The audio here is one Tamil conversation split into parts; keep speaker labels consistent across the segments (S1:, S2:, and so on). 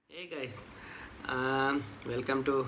S1: Hey guys, um, welcome to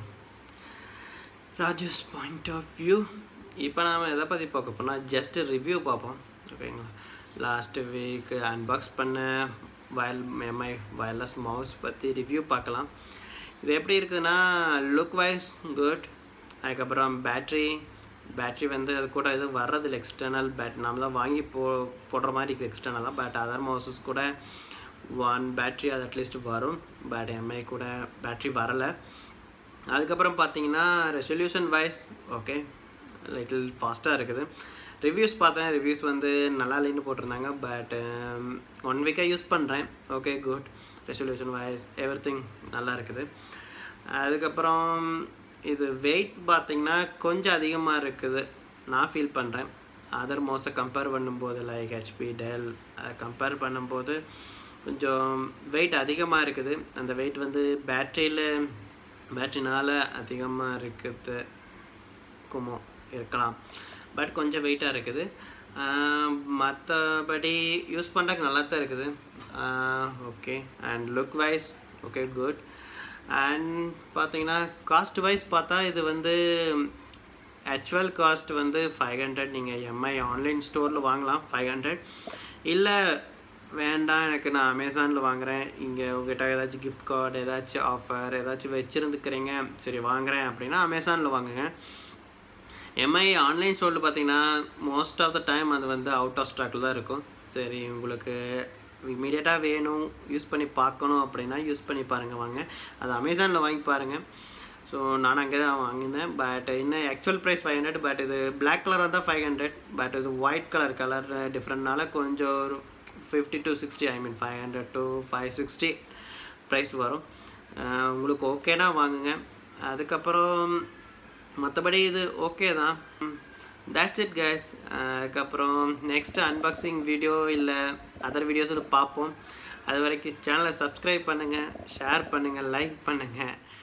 S1: Raju's point of view இப்போ நாம் எதை பற்றி பார்க்க போனால் ஜஸ்ட் ரிவ்யூ பார்ப்போம் ஓகேங்களா லாஸ்ட் வீக் அன்பாக்ஸ் பண்ண வயல் எம்ஐ வயர்லெஸ் மவுஸ் பற்றி ரிவ்யூ பார்க்கலாம் இது எப்படி இருக்குதுன்னா லுக் வைஸ் குட் அதுக்கப்புறம் பேட்ரி பேட்ரி வந்து அது கூட எதுவும் வர்றதில்லை எக்ஸ்டர்னல் பேட் நாம தான் வாங்கி போ போடுற மாதிரி இருக்குது எக்ஸ்டர்னலாக பட் அதர் மவுசஸ் கூட ஒன் பேட்ரி அது அட்லீஸ்ட் வரும் பட் எம்ஐ கூட பேட்ரி வரலை அதுக்கப்புறம் பார்த்தீங்கன்னா ரெசல்யூஷன் வைஸ் ஓகே லிட்டில் ஃபாஸ்ட்டாக இருக்குது ரிவ்யூஸ் பார்த்தேன் ரிவ்யூஸ் வந்து நல்லா இல்லைன்னு போட்டிருந்தாங்க பட் ஒன் வீக்காக யூஸ் பண்ணுறேன் okay good resolution wise everything நல்லா இருக்குது அதுக்கப்புறம் இது வெயிட் பார்த்தீங்கன்னா கொஞ்சம் அதிகமாக இருக்குது நான் ஃபீல் பண்ணுறேன் அதர் மோஸ்ட்டை கம்பேர் பண்ணும்போது லைக் ஹெச்பி டெல் கம்பேர் பண்ணும்போது கொஞ்சம் வெயிட் அதிகமாக இருக்குது அந்த வெயிட் வந்து பேட்டரியில் பேட்டரினால் அதிகமாக இருக்குது குமோ இருக்கலாம் பட் கொஞ்சம் வெயிட்டாக இருக்குது மற்றபடி யூஸ் பண்ணுறதுக்கு நல்லா தான் இருக்குது okay and look wise okay good and பார்த்தீங்கன்னா காஸ்ட் வைஸ் பார்த்தா இது வந்து ஆக்சுவல் காஸ்ட் வந்து ஃபைவ் ஹண்ட்ரட் நீங்கள் எம்ஐ ஆன்லைன் ஸ்டோரில் வாங்கலாம் ஃபைவ் ஹண்ட்ரட் இல்லை வேண்டாம் எனக்கு நான் அமேசானில் வாங்குகிறேன் இங்கே உங்ககிட்ட ஏதாச்சும் கிஃப்ட் கார்டு ஏதாச்சும் ஆஃபர் ஏதாச்சும் வச்சுருந்துக்கிறீங்க சரி வாங்குகிறேன் அப்படின்னா அமேசானில் வாங்குங்க எம்ஐ ஆன்லைன் ஸ்டோரில் பார்த்தீங்கன்னா மோஸ்ட் ஆஃப் த டைம் அது வந்து அவுட் ஆஃப் ஸ்டாக்கில் தான் இருக்கும் சரி உங்களுக்கு இமீடியட்டாக வேணும் யூஸ் பண்ணி பார்க்கணும் அப்படின்னா யூஸ் பண்ணி பாருங்கள் வாங்க அது அமேசானில் வாங்கி பாருங்கள் ஸோ நான் அங்கே தான் வாங்கியிருந்தேன் பட் இன்னும் actual price five hundred but இது பிளாக் கலர் வந்தால் ஃபைவ் ஹண்ட்ரட் பட் இது ஒயிட் கலர் கலர் டிஃப்ரெண்ட்னால கொஞ்சம் ஒரு fifty to sixty I mean five hundred to five sixty price வரும் உங்களுக்கு ஓகேனா வாங்குங்க அதுக்கப்புறம் மற்றபடி இது ஓகே தான் தேட்ஸ் இட் கைஸ் அதுக்கப்புறம் நெக்ஸ்ட் அன்பாக்சிங் வீடியோ இல்லை அதர் வீடியோஸில் பார்ப்போம் அது வரைக்கும் சேனலை சப்ஸ்கிரைப் பண்ணுங்கள் ஷேர் பண்ணுங்கள் லைக் பண்ணுங்கள்